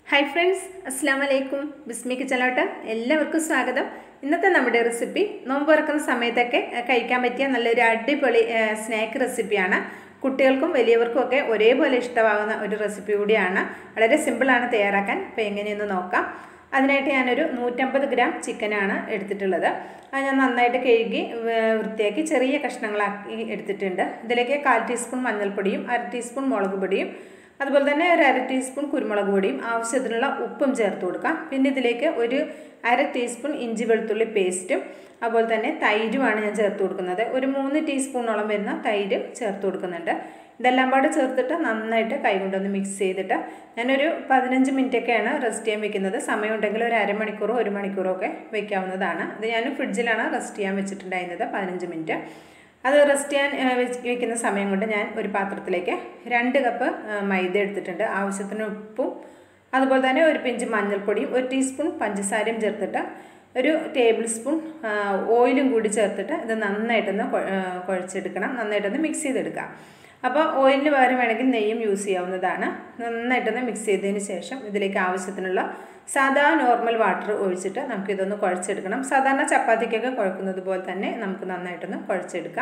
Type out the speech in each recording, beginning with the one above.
hi friends അസ്സാം വലൈക്കും ബിസ്മി കിച്ചലോട്ട് എല്ലാവർക്കും സ്വാഗതം ഇന്നത്തെ നമ്മുടെ റെസിപ്പി നോമ്പ് തുറക്കുന്ന സമയത്തൊക്കെ അഹ് കഴിക്കാൻ പറ്റിയ നല്ലൊരു അടിപൊളി സ്നാക്ക് റെസിപ്പിയാണ് കുട്ടികൾക്കും വലിയവർക്കും ഒക്കെ ഒരേപോലെ ഇഷ്ടമാകുന്ന ഒരു റെസിപ്പി കൂടിയാണ് വളരെ സിമ്പിളാണ് തയ്യാറാക്കാൻ അപ്പോൾ എങ്ങനെയെന്ന് നോക്കാം അതിനായിട്ട് ഞാനൊരു നൂറ്റമ്പത് ഗ്രാം ചിക്കനാണ് എടുത്തിട്ടുള്ളത് അത് ഞാൻ നന്നായിട്ട് കഴുകി വേ- വൃത്തിയാക്കി ചെറിയ കഷ്ണങ്ങളാക്കി എടുത്തിട്ടുണ്ട് ഇതിലേക്ക് കാൽ ടീസ്പൂൺ മഞ്ഞൾപ്പൊടിയും അര ടീസ്പൂൺ മുളക് പൊടിയും അതുപോലെ തന്നെ ഒരു അര ടീസ്പൂൺ കുരുമുളക് പൊടിയും ആവശ്യത്തിനുള്ള ഉപ്പും ചേർത്ത് കൊടുക്കാം പിന്നെ ഇതിലേക്ക് ഒരു അര ടീസ്പൂൺ ഇഞ്ചി വെളുത്തുള്ളി പേസ്റ്റും അതുപോലെ തന്നെ തൈരുമാണ് ഞാൻ ചേർത്ത് കൊടുക്കുന്നത് ഒരു മൂന്ന് ടീസ്പൂണോളം വരുന്ന തൈര് ചേർത്ത് കൊടുക്കുന്നുണ്ട് ഇതെല്ലാം പാടെ ചേർത്തിട്ട് നന്നായിട്ട് കൈകൊണ്ടൊന്ന് മിക്സ് ചെയ്തിട്ട് ഞാനൊരു പതിനഞ്ച് മിനിറ്റൊക്കെയാണ് റെസ്റ്റ് ചെയ്യാൻ വെക്കുന്നത് സമയമുണ്ടെങ്കിൽ ഒരു അരമണിക്കൂറോ ഒരു മണിക്കൂറോ ഒക്കെ വെക്കാവുന്നതാണ് ഇത് ഞാൻ ഫ്രിഡ്ജിലാണ് റെസ്റ്റ് ചെയ്യാൻ വെച്ചിട്ടുണ്ടായിരുന്നത് പതിനഞ്ച് മിനിറ്റ് അത് റെസ്റ്റ് ചെയ്യാൻ ആ, വെച്ച് വെക്കുന്ന സമയം കൊണ്ട് ഞാൻ ഒരു പാത്രത്തിലേക്ക് രണ്ട് കപ്പ് ആ, മൈദ എടുത്തിട്ടുണ്ട് ആവശ്യത്തിന് ഉപ്പും അതുപോലെ തന്നെ ഒരു പിഞ്ച് മഞ്ഞൾപ്പൊടിയും ഒരു ടീസ്പൂൺ പഞ്ചസാരയും ചേർത്തിട്ട് ഒരു ടേബിൾ സ്പൂൺ ആ, ഓയിലും കൂടി ചേർത്തിട്ട് ഇത് നന്നായിട്ടൊന്ന് കുഴ- ആ, കുഴച്ചെടുക്കണം നന്നായിട്ടൊന്ന് മിക്സ് ചെയ്തെടുക്കാം അപ്പോൾ ഓയിലിന് പകരം വേണമെങ്കിൽ നെയ്യും യൂസ് ചെയ്യാവുന്നതാണ് നന്നായിട്ടൊന്ന് മിക്സ് ചെയ്തതിന് ശേഷം ഇതിലേക്ക് ആവശ്യത്തിനുള്ള സാധാ നോർമൽ വാട്ടർ ഒഴിച്ചിട്ട് നമുക്കിതൊന്ന് കുഴച്ചെടുക്കണം സാധാരണ ചപ്പാത്തിക്കൊക്കെ കുഴക്കുന്നത് പോലെ തന്നെ നമുക്ക് നന്നായിട്ടൊന്ന് കുഴച്ചെടുക്കാം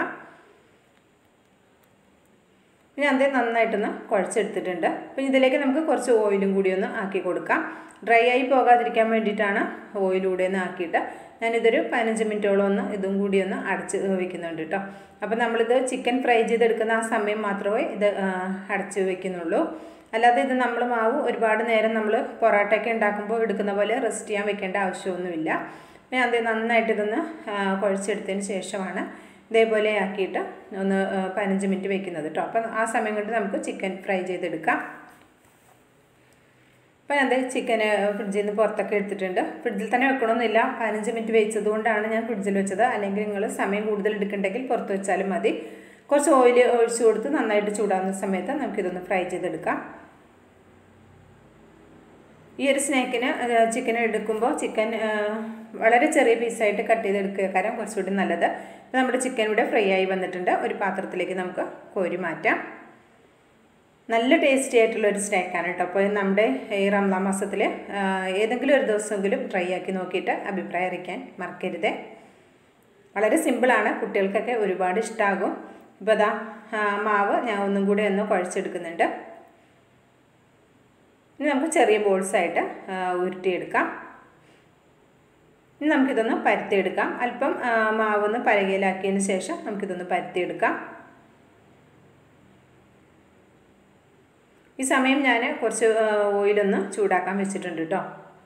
പിന്നെ അത് നന്നായിട്ടൊന്ന് കുഴച്ചെടുത്തിട്ടുണ്ട് പിന്നെ ഇതിലേക്ക് നമുക്ക് കുറച്ച് ഓയിലും കൂടി ഒന്ന് ആക്കി കൊടുക്കാം ഡ്രൈ ആയി പോകാതിരിക്കാൻ വേണ്ടിയിട്ടാണ് ഓയിലൂടെ ഒന്ന് ആക്കിയിട്ട് ഞാനിതൊരു പതിനഞ്ച് മിനിറ്റോളം ഒന്ന് ഇതും കൂടി ഒന്ന് അടച്ച് വെക്കുന്നുണ്ട് കേട്ടോ അപ്പോൾ നമ്മളിത് ചിക്കൻ ഫ്രൈ ചെയ്തെടുക്കുന്ന ആ സമയം മാത്രമേ ഇത് ആ, അടച്ച് വെക്കുന്നുള്ളൂ അല്ലാതെ ഇത് നമ്മൾ മാവ് ഒരുപാട് നേരം നമ്മൾ പൊറോട്ടയൊക്കെ ഉണ്ടാക്കുമ്പോൾ എടുക്കുന്ന പോലെ റെസ്റ്റ് ചെയ്യാൻ വെക്കേണ്ട ആവശ്യമൊന്നുമില്ല പിന്നെ അത് നന്നായിട്ട് ഇതൊന്ന് ആ, കുഴച്ചെടുത്തതിന് ശേഷമാണ് ഇതേപോലെ ആക്കിയിട്ട് ഒന്ന് ആ, പതിനഞ്ച് മിനിറ്റ് വെക്കുന്നത് കേട്ടോ അപ്പം ആ സമയം കൊണ്ട് നമുക്ക് ചിക്കൻ ഫ്രൈ ചെയ്തെടുക്കാം അപ്പോൾ ഞാൻ ചിക്കൻ ഫ്രിഡ്ജിൽ നിന്ന് പുറത്തൊക്കെ എടുത്തിട്ടുണ്ട് ഫ്രിഡ്ജിൽ തന്നെ വെക്കണമെന്നില്ല പതിനഞ്ച് മിനിറ്റ് വെച്ചത് കൊണ്ടാണ് ഞാൻ ഫ്രിഡ്ജിൽ വെച്ചത് അല്ലെങ്കിൽ നിങ്ങൾ സമയം കൂടുതൽ എടുക്കണ്ടെങ്കിൽ പുറത്ത് വെച്ചാലും മതി കുറച്ച് ഓയിൽ ഒഴിച്ചു കൊടുത്ത് നന്നായിട്ട് ചൂടാവുന്ന സമയത്ത് നമുക്കിതൊന്ന് ഫ്രൈ ചെയ്തെടുക്കാം ഈ ഒരു സ്നാക്കിന് ചിക്കൻ എടുക്കുമ്പോൾ ചിക്കൻ വളരെ ചെറിയ പീസായിട്ട് കട്ട് ചെയ്തെടുക്കുക കാരണം കുറച്ചുകൂടി നല്ലത് അപ്പോൾ നമ്മുടെ ചിക്കൻ ഇവിടെ ഫ്രൈ ആയി വന്നിട്ടുണ്ട് ഒരു പാത്രത്തിലേക്ക് നമുക്ക് കോരി മാറ്റാം നല്ല ടേസ്റ്റി ആയിട്ടുള്ള ഒരു സ്നാക്കാണ് കേട്ടോ അപ്പോൾ നമ്മുടെ ഈ റംസാൻ മാസത്തിൽ ഏതെങ്കിലും ഒരു ദിവസമെങ്കിലും ട്രൈ ആക്കി നോക്കിയിട്ട് അഭിപ്രായം അറിയിക്കാൻ മറക്കരുത് വളരെ സിമ്പിളാണ് കുട്ടികൾക്കൊക്കെ ഒരുപാട് ഇഷ്ടമാകും ഇപ്പോൾ അതാ മാവ് ഞാൻ ഒന്നും കൂടി ഒന്ന് കുഴച്ചെടുക്കുന്നുണ്ട് ഇനി നമുക്ക് ചെറിയ ബോൾസായിട്ട് ഉരുട്ടിയെടുക്കാം ഇനി നമുക്കിതൊന്ന് പരത്തിയെടുക്കാം അല്പം ആ, മാവൊന്ന് പലകയിലാക്കിയതിന് ശേഷം നമുക്കിതൊന്ന് പരത്തിയെടുക്കാം ഈ സമയം ഞാൻ കുറച്ച് ആ, ഓയിലൊന്ന് ചൂടാക്കാൻ വെച്ചിട്ടുണ്ട് കേട്ടോ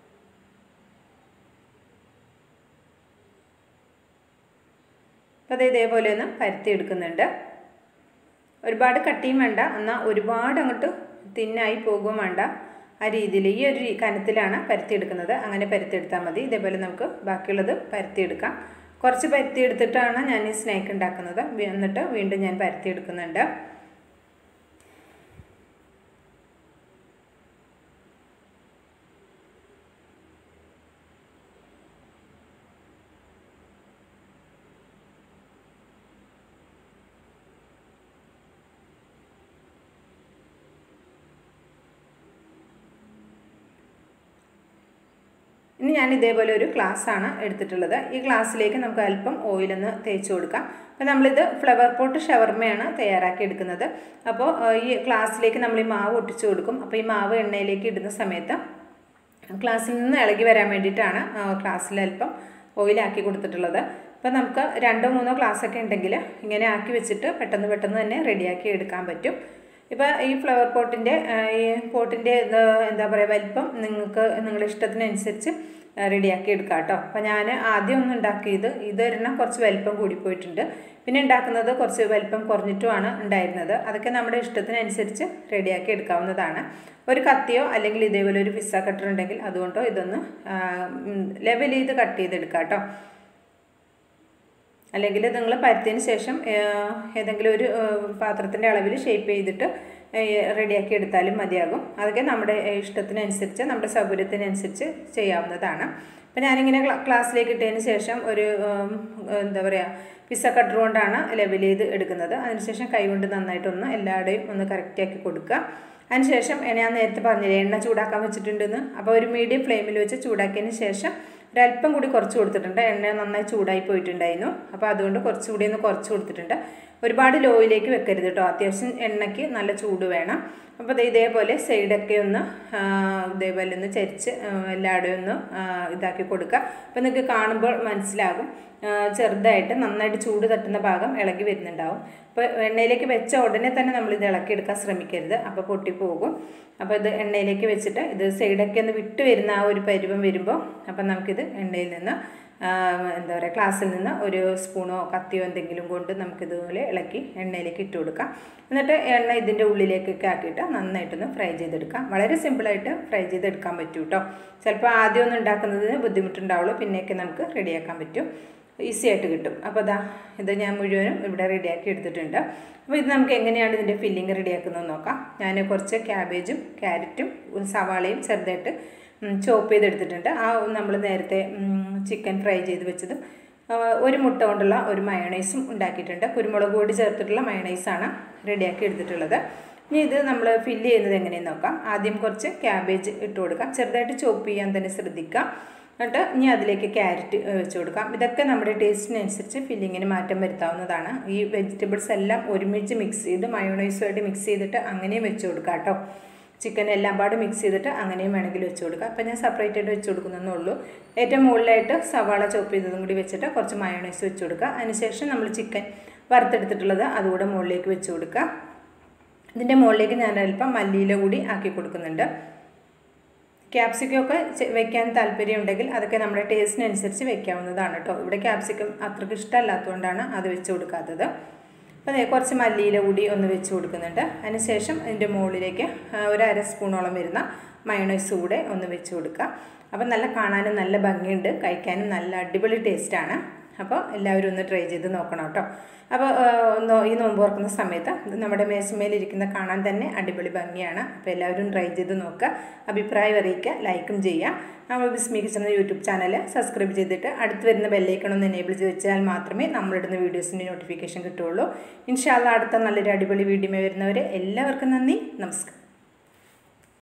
അപ്പോൾ അത് ഇതേപോലെ ഒന്ന് പരത്തിയെടുക്കുന്നുണ്ട് ഒരുപാട് കട്ടിയും വേണ്ട എന്നാൽ ഒരുപാട് അങ്ങോട്ട് തിന്നായി പോകുകയും വേണ്ട ആ രീതിയിൽ ഈ ഒരു രീ- കനത്തിലാണ് പരത്തിയെടുക്കുന്നത് അങ്ങനെ പരത്തിയെടുത്താൽ മതി ഇതേപോലെ നമുക്ക് ബാക്കിയുള്ളത് പരത്തിയെടുക്കാം കുറച്ച് പരത്തിയെടുത്തിട്ടാണ് ഞാൻ ഈ സ്നാക്ക് ഉണ്ടാക്കുന്നത് വി- എന്നിട്ട് വീണ്ടും ഞാൻ പരത്തിയെടുക്കുന്നുണ്ട് ഇനി ഞാൻ ഇതേപോലെ ഒരു ഗ്ലാസ്സാണ് എടുത്തിട്ടുള്ളത് ഈ ഗ്ലാസ്സിലേക്ക് നമുക്ക് അല്പം ഓയിലൊന്ന് തേച്ച് കൊടുക്കാം അപ്പോൾ നമ്മളിത് ഫ്ലവർ പോട്ട് ഷവർമയാണ് തയ്യാറാക്കി എടുക്കുന്നത് അപ്പോൾ ആ, ഈ ഗ്ലാസ്സിലേക്ക് നമ്മൾ ഈ മാവ് ഒട്ടിച്ചു കൊടുക്കും അപ്പോൾ ഈ മാവ് എണ്ണയിലേക്ക് ഇടുന്ന സമയത്ത് ഗ്ലാസ്സിൽ നിന്ന് ഇളകി വരാൻ വേണ്ടിയിട്ടാണ് ഗ്ലാസ്സിൽ അല്പം ഓയിലാക്കി കൊടുത്തിട്ടുള്ളത് അപ്പോൾ നമുക്ക് രണ്ടോ മൂന്നോ ഗ്ലാസ് ഒക്കെ ഉണ്ടെങ്കിൽ ഇങ്ങനെ ആക്കി വെച്ചിട്ട് പെട്ടെന്ന് പെട്ടെന്ന് തന്നെ റെഡിയാക്കി എടുക്കാൻ പറ്റും ഇപ്പോൾ ഈ ഫ്ലവർ പോട്ടിൻ്റെ ഈ പോട്ടിൻ്റെ എന്താ പറയുക വലിപ്പം നിങ്ങൾക്ക് നിങ്ങളുടെ ഇഷ്ടത്തിനനുസരിച്ച് റെഡിയാക്കി എടുക്കാം കേട്ടോ അപ്പോൾ ഞാൻ ആദ്യം ഒന്ന് ഉണ്ടാക്കിയത് ഇതൊരെണ്ണം കുറച്ച് വലിപ്പം കൂടിപ്പോയിട്ടുണ്ട് പിന്നെ ഉണ്ടാക്കുന്നത് കുറച്ച് വലിപ്പം കുറഞ്ഞിട്ടുമാണ് ഉണ്ടായിരുന്നത് അതൊക്കെ നമ്മുടെ ഇഷ്ടത്തിനനുസരിച്ച് റെഡിയാക്കി എടുക്കാവുന്നതാണ് ഒരു കത്തിയോ അല്ലെങ്കിൽ ഇതേപോലെ ഒരു പിസ്സ കട്ടർ ഉണ്ടെങ്കിൽ അതുകൊണ്ടോ ഇതൊന്ന് ലെവൽ ചെയ്ത് കട്ട് ചെയ്തെടുക്കാം കേട്ടോ അല്ലെങ്കിൽ നിങ്ങൾ പരത്തിയതിന് ശേഷം ഏഹ്, ഏതെങ്കിലും ഒരു പാത്രത്തിൻ്റെ അളവിൽ ഷേപ്പ് ചെയ്തിട്ട് റെഡിയാക്കി എടുത്താലും മതിയാകും അതൊക്കെ നമ്മുടെ ഇഷ്ടത്തിനനുസരിച്ച് നമ്മുടെ സൗകര്യത്തിനനുസരിച്ച് ചെയ്യാവുന്നതാണ് അപ്പോൾ ഞാനിങ്ങനെ ക്ലാ- ക്ലാസ്സിലേക്ക് ഇട്ടതിന് ശേഷം ഒരു ഉം, എന്താ പറയുക പിസ്സ കട്ടർ കൊണ്ടാണ് ലെവൽ ചെയ്ത് എടുക്കുന്നത് അതിനുശേഷം കൈ കൊണ്ട് നന്നായിട്ടൊന്ന് എല്ലാവരുടെയും ഒന്ന് കറക്റ്റാക്കി കൊടുക്കുക അതിനുശേഷം ഞാൻ നേരത്തെ പറഞ്ഞില്ലേ എണ്ണ ചൂടാക്കാൻ വെച്ചിട്ടുണ്ടെന്ന് അപ്പോൾ ഒരു മീഡിയം ഫ്ലെയിമിൽ വെച്ച് ചൂടാക്കിയതിന് ശേഷം ഒരല്പം കൂടി കുറച്ച് കൊടുത്തിട്ടുണ്ട് എണ്ണ നന്നായി ചൂടായി പോയിട്ടുണ്ടായിരുന്നു അപ്പോൾ അതുകൊണ്ട് കുറച്ചുകൂടി ഒന്ന് കുറച്ച് കൊടുത്തിട്ടുണ്ട് ഒരുപാട് ലോയിലേക്ക് വെക്കരുത് കേട്ടോ അത്യാവശ്യം എണ്ണയ്ക്ക് നല്ല ചൂട് വേണം അപ്പോൾ ദേ ഇതേപോലെ സൈഡൊക്കെ ഒന്ന് ഇതേപോലെ ഒന്ന് ചരിച്ച് എല്ലായിടെയും ഒന്ന് ഇതാക്കി കൊടുക്കുക അപ്പോൾ നിങ്ങൾക്ക് കാണുമ്പോൾ മനസ്സിലാകും ചെറുതായിട്ട് നന്നായിട്ട് ചൂട് തട്ടുന്ന ഭാഗം ഇളകി വരുന്നുണ്ടാവും അപ്പോൾ എണ്ണയിലേക്ക് വെച്ച ഉടനെ തന്നെ നമ്മൾ ഇത് ഇളക്കിയെടുക്കാൻ ശ്രമിക്കരുത് അപ്പോൾ പൊട്ടിപ്പോകും അപ്പോൾ ഇത് എണ്ണയിലേക്ക് വെച്ചിട്ട് ഇത് സൈഡൊക്കെ ഒന്ന് വിട്ട് വരുന്ന ആ ഒരു പരുവം വരുമ്പോൾ അപ്പം നമുക്കിത് എണ്ണയിൽ നിന്ന് എന്താ പറയുക ഗ്ലാസ്സിൽ നിന്ന് ഒരു സ്പൂണോ കത്തിയോ എന്തെങ്കിലും കൊണ്ട് നമുക്കിതുപോലെ ഇളക്കി എണ്ണയിലേക്ക് ഇട്ട് കൊടുക്കാം എന്നിട്ട് എണ്ണ ഇതിൻ്റെ ഉള്ളിലേക്കൊക്കെ ആക്കിയിട്ട് നന്നായിട്ടൊന്ന് ഫ്രൈ ചെയ്തെടുക്കാം വളരെ സിമ്പിളായിട്ട് ഫ്രൈ ചെയ്തെടുക്കാൻ പറ്റും കേട്ടോ ചിലപ്പോൾ ആദ്യം ഒന്നും ഉണ്ടാക്കുന്നതിന് ബുദ്ധിമുട്ടുണ്ടാവുള്ളൂ പിന്നെയൊക്കെ നമുക്ക് റെഡിയാക്കാൻ പറ്റും ഈസി ആയിട്ട് കിട്ടും അപ്പോൾ അതാ ഇത് ഞാൻ മുഴുവനും ഇവിടെ റെഡിയാക്കി എടുത്തിട്ടുണ്ട് അപ്പോൾ ഇത് നമുക്ക് എങ്ങനെയാണ് ഇതിൻ്റെ ഫില്ലിങ് റെഡിയാക്കുന്നത് നോക്കാം ഞാൻ കുറച്ച് ക്യാബേജും ക്യാരറ്റും സവാളയും ചെറുതായിട്ട് ചോപ്പ് ചെയ്തെടുത്തിട്ടുണ്ട് ആ നമ്മൾ നേരത്തെ ചിക്കൻ ഫ്രൈ ചെയ്ത് വെച്ചതും ഒരു മുട്ട കൊണ്ടുള്ള ഒരു മയണൈസും ഉണ്ടാക്കിയിട്ടുണ്ട് കുരുമുളക് പൊടി ചേർത്തിട്ടുള്ള മയണൈസാണ് റെഡിയാക്കി എടുത്തിട്ടുള്ളത് ഇനി ഇത് നമ്മൾ ഫില്ല് ചെയ്യുന്നത് എങ്ങനെയെന്ന് നോക്കാം ആദ്യം കുറച്ച് ക്യാബേജ് ഇട്ട് കൊടുക്കാം ചെറുതായിട്ട് ചോപ്പ് ചെയ്യാൻ തന്നെ ശ്രദ്ധിക്കാം എന്നിട്ട് ഇനി അതിലേക്ക് ക്യാരറ്റ് വെച്ച് കൊടുക്കാം ഇതൊക്കെ നമ്മുടെ ടേസ്റ്റിനനുസരിച്ച് ഫില്ലിങ്ങിന് മാറ്റം വരുത്താവുന്നതാണ് ഈ വെജിറ്റബിൾസ് എല്ലാം ഒരുമിച്ച് മിക്സ് ചെയ്ത് മയോണൈസുമായിട്ട് മിക്സ് ചെയ്തിട്ട് അങ്ങനെയും വെച്ച് കൊടുക്കാം കേട്ടോ ചിക്കൻ എല്ലാം പാട് മിക്സ് ചെയ്തിട്ട് അങ്ങനെയും വേണമെങ്കിൽ വെച്ച് കൊടുക്കാം അപ്പോൾ ഞാൻ സെപ്പറേറ്റ് ആയിട്ട് വെച്ച് കൊടുക്കുന്നതേ ഉള്ളൂ ഏറ്റവും മുകളിലായിട്ട് സവാള ചോപ്പ് ചെയ്തതും കൂടി വെച്ചിട്ട് കുറച്ച് മയോണൈസ് വെച്ച് കൊടുക്കുക അതിനുശേഷം നമ്മൾ ചിക്കൻ വറുത്തെടുത്തിട്ടുള്ളത് അതുകൂടെ മുകളിലേക്ക് വെച്ച് കൊടുക്കുക ഇതിൻ്റെ മുകളിലേക്ക് ഞാൻ അല്പം മല്ലിയില കൂടി ആക്കി കൊടുക്കുന്നുണ്ട് ക്യാപ്സിക്കമൊക്കെ വെക്കാൻ താല്പര്യമുണ്ടെങ്കിൽ അതൊക്കെ നമ്മുടെ ടേസ്റ്റിനനുസരിച്ച് വെക്കാവുന്നതാണ് കേട്ടോ ഇവിടെ ക്യാപ്സിക്കം അത്രയ്ക്ക് ഇഷ്ടമല്ലാത്തതുകൊണ്ടാണ് അത് വെച്ച് കൊടുക്കാത്തത് അപ്പോൾ അതേ കുറച്ച് മല്ലിയില കൂടി ഒന്ന് വെച്ച് കൊടുക്കുന്നുണ്ട് അതിനുശേഷം അതിൻ്റെ മുകളിലേക്ക് ഒരു അര സ്പൂണോളം വരുന്ന മയോണൈസ് കൂടെ ഒന്ന് വെച്ച് കൊടുക്കുക അപ്പോൾ നല്ല കാണാനും നല്ല ഭംഗിയുണ്ട് കഴിക്കാനും നല്ല അടിപൊളി ടേസ്റ്റാണ് അപ്പോൾ എല്ലാവരും ഒന്ന് ട്രൈ ചെയ്ത് നോക്കണം കേട്ടോ അപ്പോൾ ഈ നോമ്പ് തുറക്കുന്ന സമയത്ത് നമ്മുടെ മേശമേലിരിക്കുന്ന കാണാൻ തന്നെ അടിപൊളി ഭംഗിയാണ് അപ്പോൾ എല്ലാവരും ട്രൈ ചെയ്ത് നോക്കുക അഭിപ്രായം അറിയിക്കുക ലൈക്കും ചെയ്യുക നമ്മൾ Bismi kitchen YouTube channel subscribe ചെയ്തിട്ട് അടുത്ത് വരുന്ന ബെല്ലൈക്കൺ ഒന്ന് എനേബിൾ ചെയ്ത് വെച്ചാൽ മാത്രമേ നമ്മളിടുന്ന വീഡിയോസിൻ്റെ നോട്ടിഫിക്കേഷൻ കിട്ടുള്ളൂ ഇൻഷാല്ല അടുത്ത നല്ലൊരു അടിപൊളി വീഡിയോ വരുന്നവരെ എല്ലാവർക്കും നന്ദി നമസ്കാരം